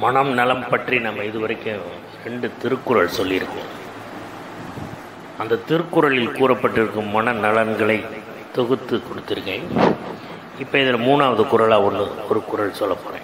மனம் நலம் பற்றி நம்ம இதுவரைக்கும் ரெண்டு திருக்குறள் சொல்லியிருக்கோம் அந்த திருக்குறளில் கூறப்பட்டிருக்கும் மன நலன்களை தொகுத்து கொடுத்துருக்கேன் இப்போ இதில் மூணாவது குறளாக ஒன்று ஒரு குறள் சொல்ல போகிறேன்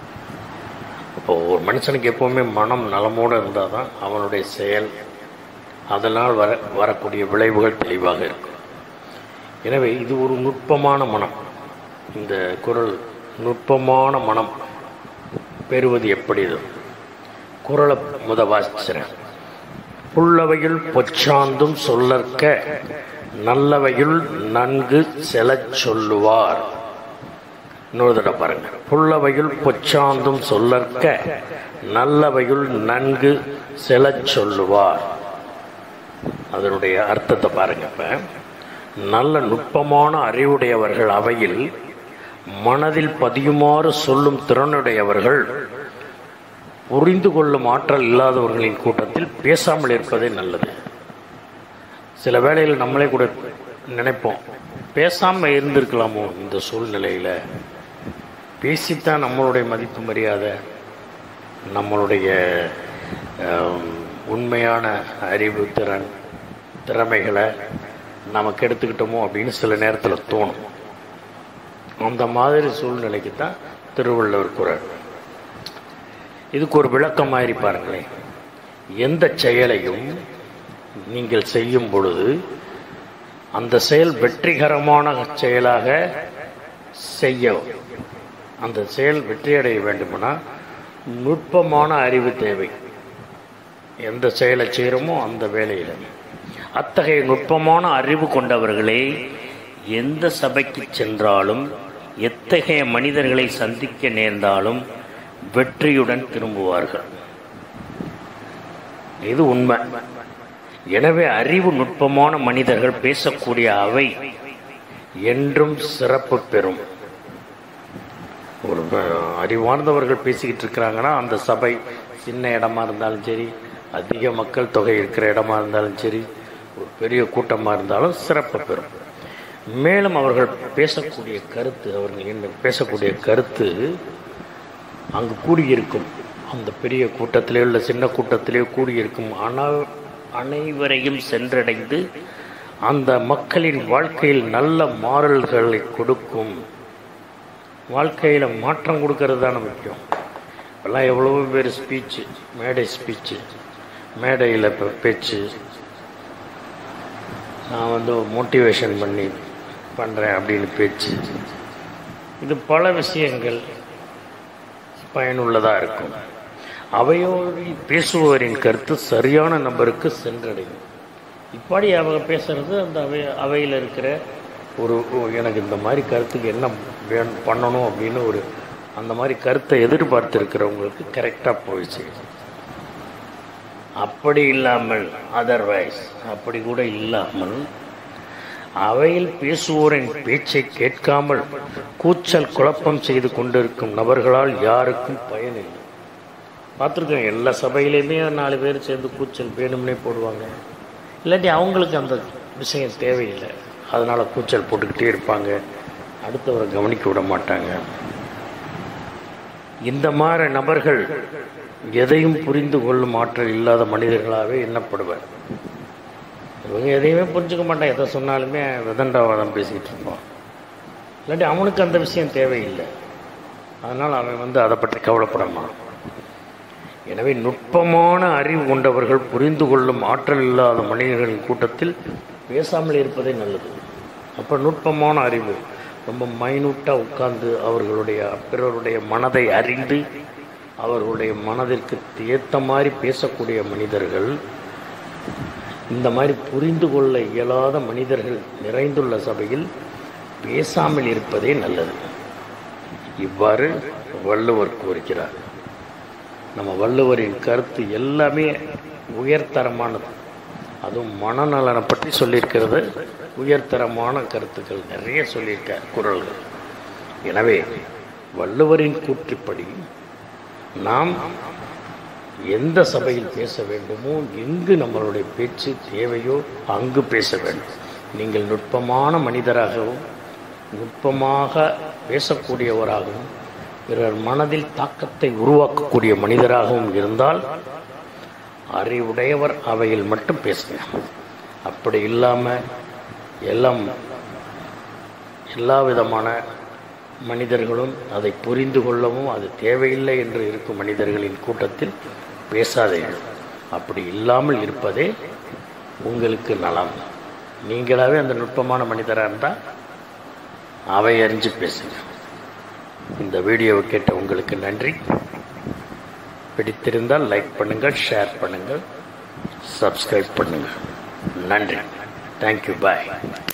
இப்போ ஒரு மனுஷனுக்கு எப்போவுமே மனம் நலமோடு இருந்தால் தான் அவனுடைய செயல் அதனால் வர வரக்கூடிய விளைவுகள் தெளிவாக இருக்கும் எனவே இது ஒரு நுட்பமான மனம் இந்த குறள் நுட்பமான மனம் பெறுவது எப்படி இது குறளை முத வாசிக்கிறேன் புல்லவையுள் பொச்சாந்தும் சொல்லற்க நல்லவையுள் நன்கு செலச் சொல்லுவார் இன்னொரு தடவை பாருங்க புல்லவையுள் பொச்சாந்தும் சொல்லற்க நல்லவையுள் நன்கு செலச் சொல்லுவார் அதனுடைய அர்த்தத்தை பாருங்க இப்ப நல்ல நுட்பமான அறிவுடையவர்கள் அவையில் மனதில் பதியுமாறு சொல்லும் திறனுடையவர்கள் புரிந்து கொள்ளும் ஆற்றல் இல்லாதவர்களின் கூட்டத்தில் பேசாமல் இருப்பதே நல்லது சில வேளையில் நம்மளே கூட நினைப்போம் பேசாமல் இருந்திருக்கலாமோ இந்த சூழ்நிலையில் பேசித்தான் நம்மளுடைய மதிப்பு மரியாதை நம்மளுடைய ஆம், உண்மையான அறிவு திறன் திறமைகளை நமக்கு எடுத்துக்கிட்டோமோ அப்படின்னு சில நேரத்தில் தோணும் அந்த மாதிரி சூழ்நிலைக்கு தான் திருவள்ளுவர் குரல் இதுக்கு ஒரு விளக்கம் மாதிரி பாருங்களேன் எந்த செயலையும் நீங்கள் செய்யும் பொழுது அந்த செயல் வெற்றிகரமான செயலாக செய்ய அந்த செயல் வெற்றியடைய வேண்டுமானா நுட்பமான அறிவு தேவை எந்த செயலை செய்கிறோமோ அந்த வேலையில் அத்தகைய நுட்பமான அறிவு கொண்டவர்களே எந்த சபைக்கு சென்றாலும் எத்தகைய மனிதர்களை சந்திக்க நேர்ந்தாலும் வெற்றியுடன் திரும்புவார்கள் இது உண்மை எனவே அறிவு நுட்பமான மனிதர்கள் பேசக்கூடிய அவை என்றும் சிறப்பு பெறும் ஒரு அஹ், அறிவார்ந்தவர்கள் பேசிக்கிட்டு இருக்கிறாங்கன்னா அந்த சபை சின்ன இடமா இருந்தாலும் சரி அதிக மக்கள் தொகை இருக்கிற இடமா இருந்தாலும் சரி ஒரு பெரிய கூட்டமாக இருந்தாலும் சிறப்பு பெறும் மேலும் அவர்கள் பேசக்கூடிய கருத்து அவர்கள் என்ன பேசக்கூடிய கருத்து அங்கு கூடியிருக்கும் அந்த பெரிய கூட்டத்திலே உள்ள சின்ன கூட்டத்திலே கூடியிருக்கும் ஆனால் அனைவரையும் சென்றடைந்து அந்த மக்களின் வாழ்க்கையில் நல்ல மாறல்களை கொடுக்கும் வாழ்க்கையில் மாற்றம் கொடுக்கறது தானே முக்கியம் இப்போல்லாம் எவ்வளவோ பேர் ஸ்பீச்சு மேடை ஸ்பீச்சு மேடையில் இப்போ பேச்சு நான் வந்து மோட்டிவேஷன் பண்ணி பண்ணுறேன் அப்படின்னு பேச்சு இது பல விஷயங்கள் பயனுள்ளதாக இருக்கும் அவையோடு பேசுபவரின் கருத்து சரியான நபருக்கு சென்றடையும் இப்படி அவங்க பேசுறது அந்த அவை அவையில் இருக்கிற ஒரு ஓ, எனக்கு இந்த மாதிரி கருத்துக்கு என்ன வேணும் பண்ணணும் அப்படின்னு ஒரு அந்த மாதிரி கருத்தை எதிர்பார்த்து இருக்கிறவங்களுக்கு கரெக்டாக போய் சேரும் அப்படி இல்லாமல் அதர்வைஸ் அப்படி கூட இல்லாமல் அவையில் பேசுவோரின் பேச்சை கேட்காமல் கூச்சல் குழப்பம் செய்து கொண்டிருக்கும் நபர்களால் யாருக்கும் பயனில்லை பார்த்துருக்கேன் எல்லா சபையிலையுமே நாலு பேர் சேர்ந்து கூச்சல் வேணும்னே போடுவாங்க இல்லாட்டி அவங்களுக்கு அந்த விஷயம் தேவையில்லை அதனால் கூச்சல் போட்டுக்கிட்டே இருப்பாங்க அடுத்தவரை கவனிக்க விட மாட்டாங்க இந்த மாதிரி நபர்கள் எதையும் புரிந்து கொள்ளும் ஆற்றல் இல்லாத மனிதர்களாகவே எண்ணப்படுவர் இவங்க எதையுமே புரிஞ்சுக்க மாட்டான் எதை சொன்னாலுமே விதண்டாவாதம் பேசிக்கிட்டு இருப்பான் இல்லாட்டி அவனுக்கு அந்த விஷயம் தேவையில்லை அதனால் அவன் வந்து அதை பற்றி கவலைப்படமான் எனவே நுட்பமான அறிவு கொண்டவர்கள் புரிந்து கொள்ளும் ஆற்றல் இல்லாத மனிதர்களின் கூட்டத்தில் பேசாமல் இருப்பதே நல்லது அப்போ நுட்பமான அறிவு ரொம்ப மைனூட்டாக உட்கார்ந்து அவர்களுடைய பிறருடைய மனதை அறிந்து அவர்களுடைய மனதிற்கு ஏற்ற மாதிரி பேசக்கூடிய மனிதர்கள் இந்த மாதிரி புரிந்து கொள்ள இயலாத மனிதர்கள் நிறைந்துள்ள சபையில் பேசாமல் இருப்பதே நல்லது இவ்வாறு வள்ளுவர் கூறுகிறார் நம்ம வள்ளுவரின் கருத்து எல்லாமே உயர்தரமானது அதுவும் மனநலனை பற்றி சொல்லியிருக்கிறது உயர்தரமான கருத்துக்கள் நிறைய சொல்லியிருக்கார் குரல்கள் எனவே வள்ளுவரின் கூற்றுப்படி நாம் எந்த சபையில் பேச வேண்டுமோ எங்கு நம்மளுடைய பேச்சு தேவையோ அங்கு பேச வேண்டும் நீங்கள் நுட்பமான மனிதராகவும் நுட்பமாக பேசக்கூடியவராகவும் பிறர் மனதில் தாக்கத்தை உருவாக்கக்கூடிய மனிதராகவும் இருந்தால் அறிவுடையவர் அவையில் மட்டும் பேசுங்க அப்படி இல்லாமல் எல்லாம் எல்லா விதமான மனிதர்களும் அதை புரிந்து கொள்ளவும் அது தேவையில்லை என்று இருக்கும் மனிதர்களின் கூட்டத்தில் பேசாதீர்கள் அப்படி இல்லாமல் இருப்பதே உங்களுக்கு நலம் நீங்களாவே அந்த நுட்பமான மனிதராக இருந்தால் அவை அறிஞ்சு பேசுங்க இந்த வீடியோவை கேட்ட உங்களுக்கு நன்றி பிடித்திருந்தால் லைக் பண்ணுங்கள் ஷேர் பண்ணுங்கள் சப்ஸ்கிரைப் பண்ணுங்கள் நன்றி தேங்க்யூ பாய்